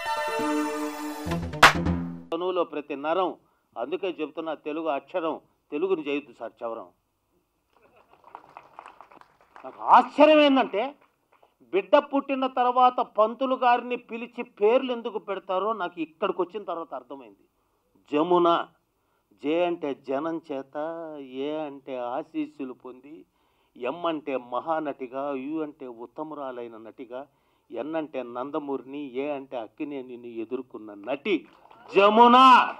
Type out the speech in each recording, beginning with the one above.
తనువులో ప్రతి నరం అందుకే చెప్తున్నా తెలుగు అక్షరం తెలుగుని చేయొద్దు సార్ చవరం నాకు ఆశ్చర్యం ఏంటంటే బిడ్డ పుట్టిన తర్వాత పంతులు గారిని పిలిచి పేర్లు ఎందుకు పెడతారో నాకు ఇక్కడికి వచ్చిన తర్వాత అర్థమైంది జమున జే అంటే జనం చేత ఏ అంటే ఆశీస్సులు పొంది ఎం అంటే మహానటిగా యు అంటే ఉత్తమురాలైన నటిగా ఎన్ అంటే నందమూరిని ఏ అంటే అక్కినేనిని ఎదుర్కొన్న నటి జమున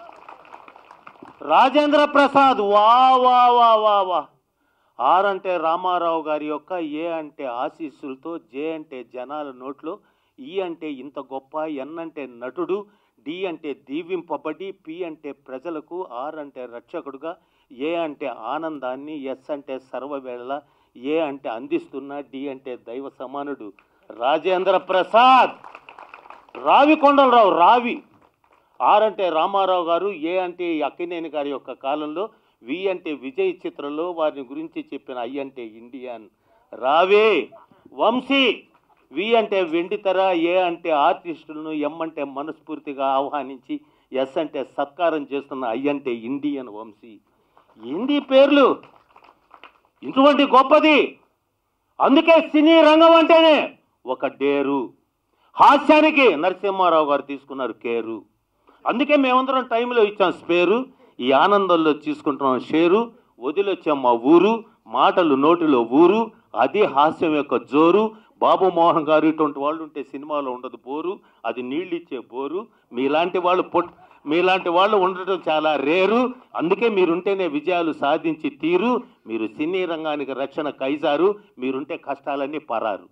రాజేంద్ర ప్రసాద్ వా వా వా వా వా ఆర్ అంటే రామారావు గారి యొక్క ఏ అంటే ఆశీస్సులతో జే అంటే జనాల నోట్లో ఈ అంటే ఇంత గొప్ప ఎన్ అంటే నటుడు డి అంటే దీవింపబడి పి అంటే ప్రజలకు ఆర్ అంటే రక్షకుడుగా ఏ అంటే ఆనందాన్ని ఎస్ అంటే సర్వవేళ ఏ అంటే అందిస్తున్న డి అంటే దైవ సమానుడు రాజేంద్ర ప్రసాద్ రావి కొండలరావు రావి ఆర్ అంటే రామారావు గారు ఏ అంటే అక్కినేని గారి యొక్క కాలంలో వి అంటే విజయ్ చిత్రంలో వారిని గురించి చెప్పిన ఐ అంటే ఇండియన్ రావే వంశీ వి అంటే వెండితెర ఏ అంటే ఆర్టిస్టులను ఎం అంటే మనస్ఫూర్తిగా ఆహ్వానించి ఎస్ అంటే సత్కారం చేస్తున్న ఐ అంటే ఇండియన్ వంశీ ఏంది పేర్లు ఇటువంటి గొప్పది అందుకే సినీ రంగం అంటేనే ఒక డేరు హాస్యానికి నరసింహారావు గారు తీసుకున్నారు కేరు అందుకే మేమందరం టైంలో ఇచ్చాం స్పేరు ఈ ఆనందంలో తీసుకుంటున్నాం షేరు వదిలొచ్చాం మా ఊరు మాటలు నోటిలో ఊరు అది హాస్యం యొక్క జోరు బాబు మోహన్ గారు ఇటువంటి వాళ్ళు ఉంటే సినిమాలో ఉండదు బోరు అది నీళ్ళు ఇచ్చే బోరు మీలాంటి వాళ్ళు పొట్ మీలాంటి వాళ్ళు ఉండటం చాలా రేరు అందుకే మీరుంటేనే విజయాలు సాధించి తీరు మీరు సినీ రంగానికి రక్షణ కైజారు మీరుంటే కష్టాలన్నీ పరారు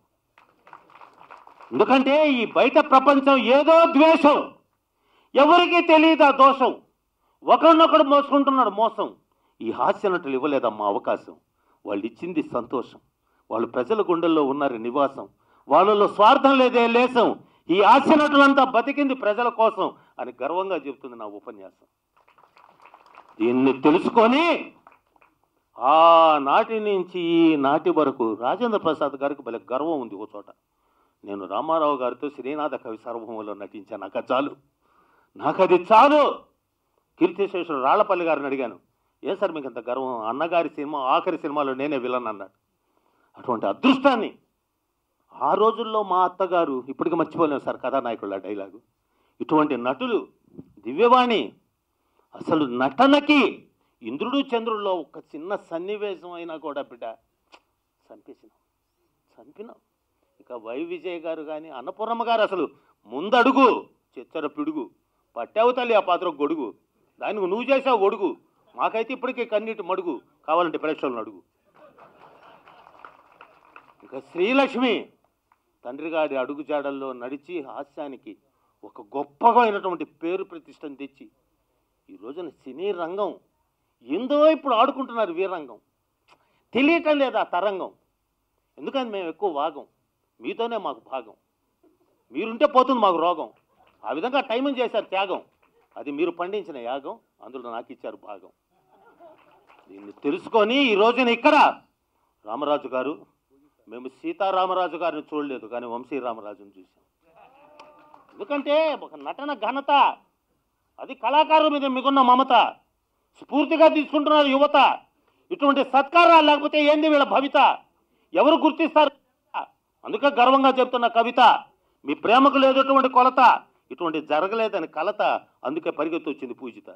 ఎందుకంటే ఈ బయట ప్రపంచం ఏదో ద్వేషం ఎవరికీ తెలియదు ఆ దోషం ఒకరినొకడు మోసుకుంటున్నాడు మోసం ఈ హాస్య నటులు ఇవ్వలేదమ్మా అవకాశం వాళ్ళు ఇచ్చింది సంతోషం వాళ్ళు ప్రజల గుండెల్లో ఉన్నారు నివాసం వాళ్ళలో స్వార్థం లేదే లేసం ఈ హాస్య నటులంతా బతికింది ప్రజల కోసం అని గర్వంగా చెబుతుంది నా ఉపన్యాసం దీన్ని తెలుసుకొని ఆ నాటి నుంచి ఈ నాటి వరకు రాజేంద్ర ప్రసాద్ గారికి భలే గర్వం ఉంది ఓ చోట నేను రామారావు గారితో శ్రీనాథ కవి సార్వభౌమంలో నటించాను నాకు అది చాలు నాకు అది చాలు కీర్తిశేషుడు రాళ్లపల్లి గారిని అడిగాను ఏ సార్ మీకు అంత గర్వం అన్నగారి సినిమా ఆఖరి సినిమాలో నేనే విలన్ అన్నాడు అటువంటి అదృష్టాన్ని ఆ రోజుల్లో మా అత్తగారు ఇప్పటికీ మర్చిపోలేము సార్ కథానాయకుల డైలాగు ఇటువంటి నటులు దివ్యవాణి అసలు నటనకి ఇంద్రుడు చంద్రుల్లో ఒక చిన్న సన్నివేశం అయినా కూడా బిడ్డ చంపేసినాం చంపినాం ఇక వై విజయ్ గారు కానీ అన్నపూర్ణమ్మ గారు అసలు ముందడుగు చెచ్చర పిడుగు పట్టావు తల్లి ఆ పాత్ర గొడుగు దానికి నువ్వు చేసావు గొడుగు మాకైతే ఇప్పటికీ కన్నీటి మడుగు కావాలంటే ప్రేక్షకులను అడుగు ఇక శ్రీలక్ష్మి తండ్రి గారి అడుగుజాడల్లో నడిచి హాస్యానికి ఒక గొప్పగా అయినటువంటి పేరు ప్రతిష్టను తెచ్చి ఈ రోజున సినీ రంగం ఏందో ఇప్పుడు ఆడుకుంటున్నారు వీరంగం తెలియటం లేదు ఆ తరంగం ఎందుకని మేము ఎక్కువ భాగం మీతోనే మాకు భాగం మీరుంటే పోతుంది మాకు రోగం ఆ విధంగా టైమింగ్ చేశారు త్యాగం అది మీరు పండించిన యాగం అందులో నాకు ఇచ్చారు భాగం దీన్ని తెలుసుకొని ఈ రోజున ఇక్కడ రామరాజు గారు మేము సీతారామరాజు గారిని చూడలేదు కానీ వంశీ రామరాజుని చూసాం ఎందుకంటే ఒక నటన ఘనత అది కళాకారుల మీద మీకున్న మమత స్ఫూర్తిగా తీసుకుంటున్నారు యువత ఇటువంటి సత్కారాలు లేకపోతే ఏంది వీళ్ళ భవిత ఎవరు గుర్తిస్తారు అందుకే గర్వంగా చెప్తున్న కవిత మీ ప్రేమకు లేదటువంటి కొలత ఇటువంటి జరగలేదని కలత అందుకే పరిగెత్తి వచ్చింది పూజిత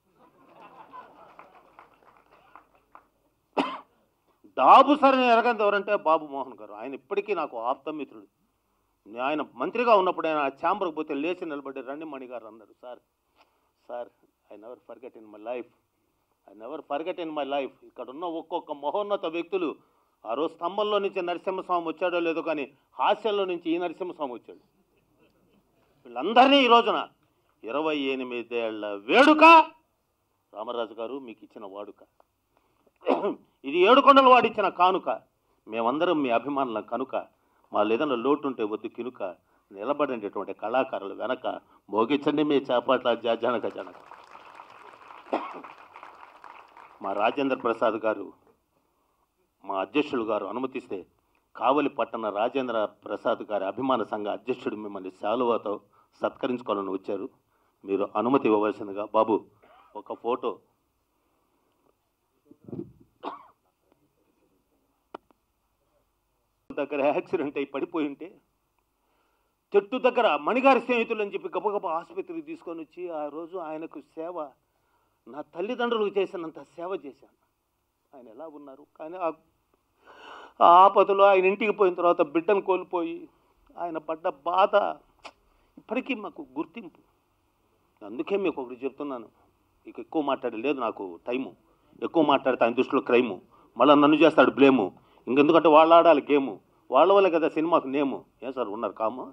డాబు సరైన ఎరగంది ఎవరంటే బాబు మోహన్ గారు ఆయన ఇప్పటికీ నాకు ఆప్తమిత్రుడు ఆయన మంత్రిగా ఉన్నప్పుడు ఆయన ఛాంబర్కి పోతే లేచి నిలబడి రండి మణి గారు అన్నారు sir sir I never forget in my life I never forget in my life ఇక్కడ ఉన్న ఒక్కొక్క మహోన్నత వ్యక్తులు ఆ రోజు స్తంభంలో నుంచి నరసింహస్వామి వచ్చాడో లేదో కానీ హాస్యంలో నుంచి ఈ నరసింహస్వామి వచ్చాడు వీళ్ళందరినీ ఈ రోజున ఇరవై ఎనిమిదేళ్ల వేడుక రామరాజు గారు మీకు ఇచ్చిన వాడుక ఇది ఏడుకొండల వాడిచ్చిన కానుక మేమందరం మీ అభిమానులం కనుక మా ఏదైనా లోటు ఉంటే వద్దు కినుక నిలబడినటువంటి కళాకారులు వెనక మోగించండి మీ చేపట్ల జనక జనక మా రాజేంద్ర ప్రసాద్ గారు మా అధ్యక్షులు గారు అనుమతిస్తే కావలి పట్టణ రాజేంద్ర ప్రసాద్ గారి అభిమాన సంఘ అధ్యక్షుడు మిమ్మల్ని శాలువాతో సత్కరించుకోవాలని వచ్చారు మీరు అనుమతి ఇవ్వవలసిందిగా బాబు ఒక ఫోటో దగ్గర యాక్సిడెంట్ అయి పడిపోయి ఉంటే చెట్టు దగ్గర మణిగారి స్నేహితులు అని చెప్పి గబగబా ఆసుపత్రికి తీసుకొని వచ్చి ఆ రోజు ఆయనకు సేవ నా తల్లిదండ్రులకు చేసినంత సేవ చేశాను ఆయన ఎలా ఉన్నారు కానీ ఆ ఆ ఆపదలో ఆయన ఇంటికి పోయిన తర్వాత బిడ్డను కోల్పోయి ఆయన పడ్డ బాధ ఇప్పటికీ మాకు గుర్తింపు అందుకే మీకు ఒకటి చెప్తున్నాను ఇక ఎక్కువ మాట్లాడలేదు నాకు టైము ఎక్కువ మాట్లాడితే ఆయన దృష్టిలో క్రైము మళ్ళీ నన్ను చేస్తాడు బ్లేము ఇంకెందుకంటే వాళ్ళు ఆడాలి గేము వాళ్ళ వల్లే కదా సినిమాకు నేము ఏం సార్ ఉన్నారు కాము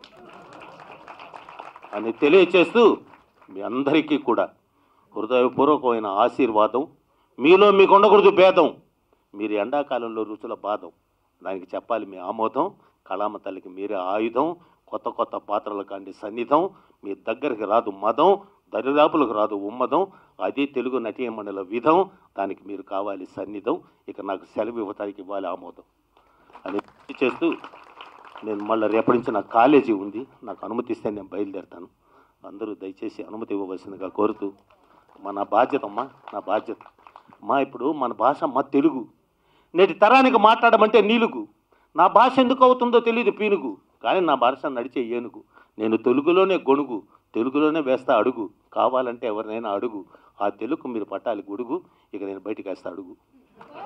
అని తెలియచేస్తూ మీ అందరికీ కూడా హృదయపూర్వకమైన ఆశీర్వాదం మీలో మీకు ఉండకూడదు భేదం మీరు ఎండాకాలంలో రుచుల బాధం దానికి చెప్పాలి మీ ఆమోదం కళామ తల్లికి మీరే ఆయుధం కొత్త కొత్త పాత్రల కాండి సన్నిధం మీ దగ్గరికి రాదు మదం దరిదాపులకు రాదు ఉమ్మదం అది తెలుగు నటీయమణుల విధం దానికి మీరు కావాలి సన్నిధం ఇక నాకు సెలవు ఇవ్వటానికి ఇవ్వాలి ఆమోదం అని చేస్తూ నేను మళ్ళీ రేపటి నుంచి నాకు కాలేజీ ఉంది నాకు అనుమతి ఇస్తే నేను బయలుదేరుతాను అందరూ దయచేసి అనుమతి ఇవ్వవలసిందిగా కోరుతూ మా నా బాధ్యత అమ్మా నా బాధ్యత మా ఇప్పుడు మన భాష మా తెలుగు నేటి తరానికి మాట్లాడమంటే నీలుగు నా భాష ఎందుకు అవుతుందో తెలియదు పీనుగు కానీ నా భాష నడిచే ఏనుగు నేను తెలుగులోనే గొణుగు తెలుగులోనే వేస్తా అడుగు కావాలంటే ఎవరినైనా అడుగు ఆ తెలుగు మీరు పట్టాలి గొడుగు ఇక నేను బయటికి వేస్తా అడుగు